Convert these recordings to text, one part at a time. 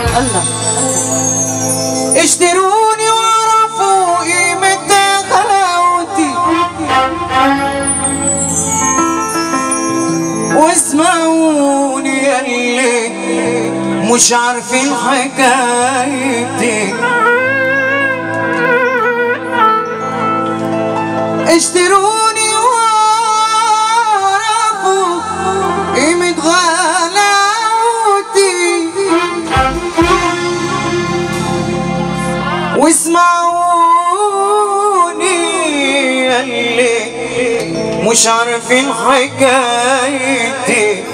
الله اشتروني واعرفوا قيمة غلاوتي واسمعوني يلي مش عارفين حكايتي اشتروني واعرفوا قيمة غلاوتي واسمعوني يلي مش عارفين حكايتي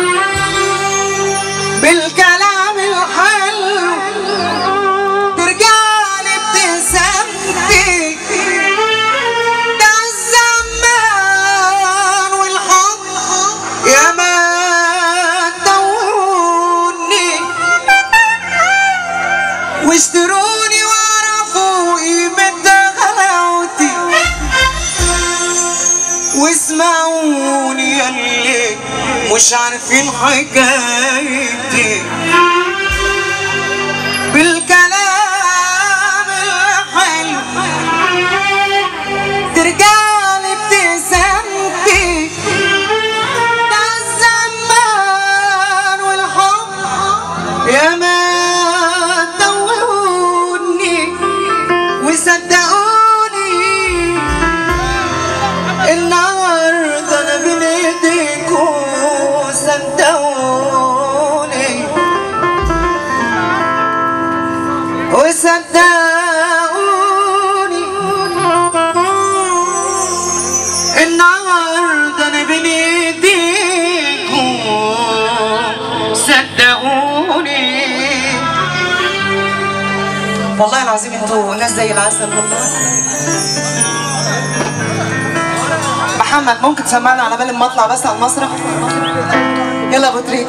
بالكلام الحلو ترجعلي ابتسامتي ده الزمان والحب يا ما دوروني واشتروني واعرفوا قيمة غلاوتي واسمعوني يلي مش عارفين حكايتي بالكلام الحلو ترجعلي ابتسامتي ده الزمان والحب يا ما دووني وصدقوني النهارده انا بين ايديكوا صدقوني وصدقوني النهارده انا بين ايديكوا صدقوني والله العظيم انتوا ناس زي العسل والله محمد ممكن تسمعنا على بال ما اطلع بس على المسرح يلا ابو تريك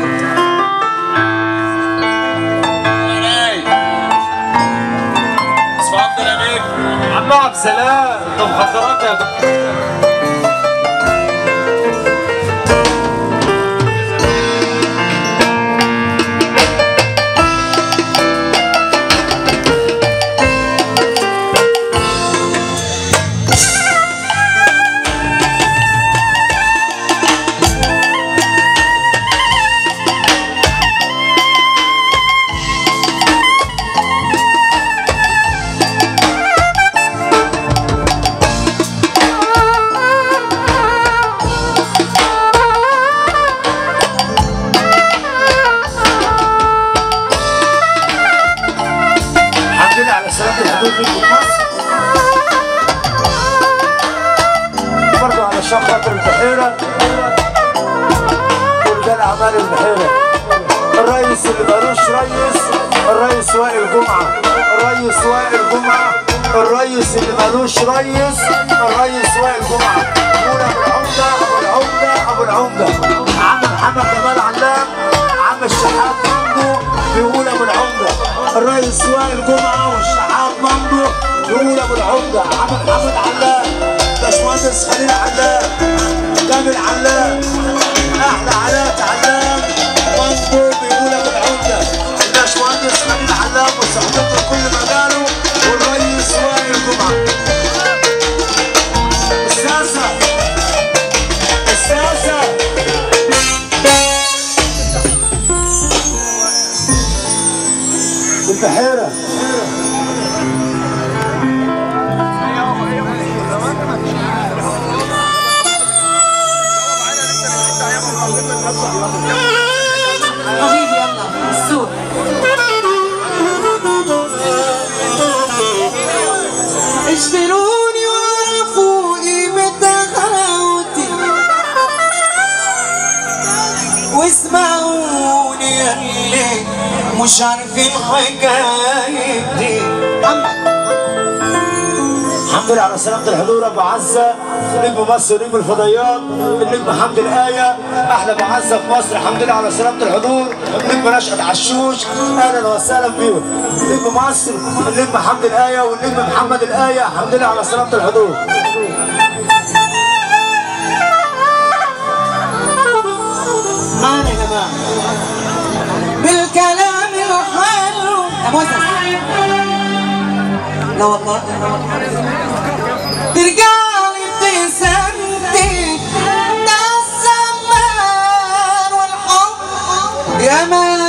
اتفضل يا بيه عم عبد السلام انت مخدرات يا دكتور الحمد لله على سلامة الحدود في مصر برضه على شان خاطر البحيرة ورجال أعمال البحيرة الرئيس اللي مالوش رئيس الرئيس وائل جمعة الرئيس وائل جمعة الرئيس اللي مالوش رئيس الرئيس وائل جمعة نقول أبو العمدة أبو العمدة أبو العمدة عم محمد جمال علام عم الشحات مندو بيقول أبو العمدة الرئيس وائل جمعة والشحات مندو بيقول أبو العمدة عم محمد علام باشمهندس خليل علام كامل علام أحلى علاء علام مندو بيقول أبو العمدة الباشمهندس خليل علام وصحبته كل مجاله والرئيس وائل جمعة الساسة الساسة البحيرة حبيبي يلا السوق اشتروني واعرفوا قيمة غلاوتي واسمعوني يلي مش عارفين حكايتي محمد الحمد لله على سلامة الحضور ابو عزة نجم مصر نجم الفضيات النجم حمد الآية احلى ابو عزة في مصر الحمد لله على سلامة الحضور النجم نشأت عشوش اهلا وسهلا بيهم نجم مصر النجم حمد الآية والنجم محمد الآية الحمد لله على سلامة الحضور معنا يا جماعة بالكلام الحلو لا والله ترجعلي ابتسامتي ده الزمان والحب يا ما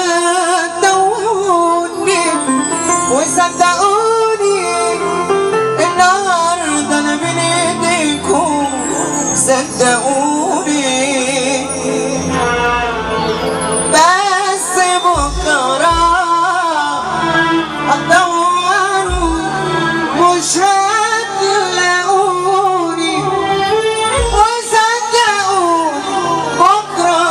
توهوني وصدقوني النهارده انا بين ايديكم صدقوني بس بكره هتدوروا مش هتلاقوني وصدقوني بكره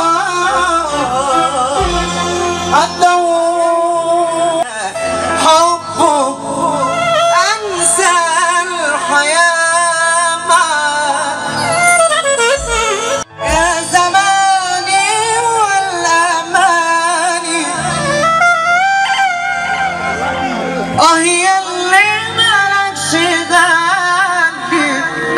هتدوروا حبه انسى الحياه معاك يا زماني والاماني اه يا اللي مالكش ذنبي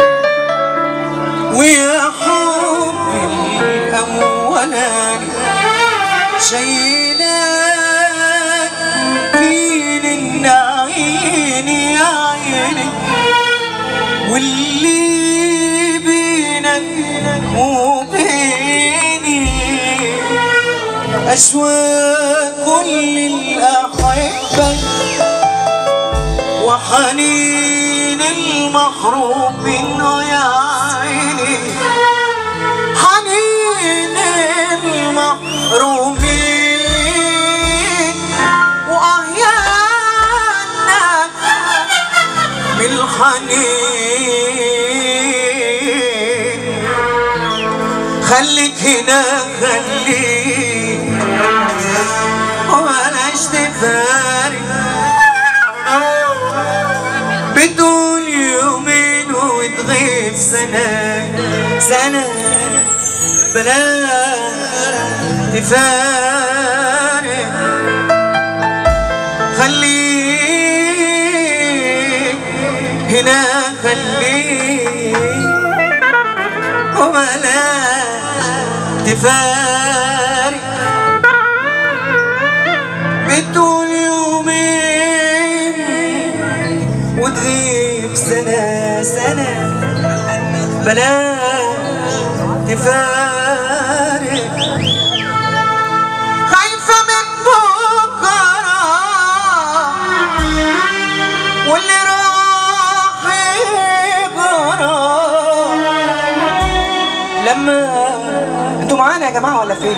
ويا حبي الاولاني شايلك فين إن عيني يا عيني واللي بينك وبيني أشواق كل الأحبة وحنين المحروم منه يا عيني حنين المحرومين وأهيانك من الحنين خليك هنا خليك وبلاش تفارق بتقول يومين وتغيب سنة سنة بلاش تفارق خليك هنا خليك وبلاش تفارق بتقول يومين وتغيب سنة سنة بلاش تفارق خايفة من بكرة واللي راح يجرى لما انتوا معانا يا جماعة ولا فين؟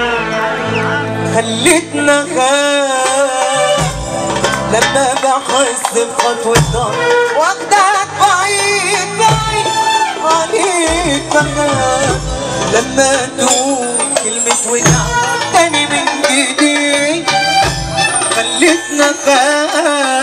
خلتنا خاف لما بحس بخطوة واخدك بعيد بعيد عليك بخاف لما تقول كلمة وداع تاني من جديد خلتنا خاف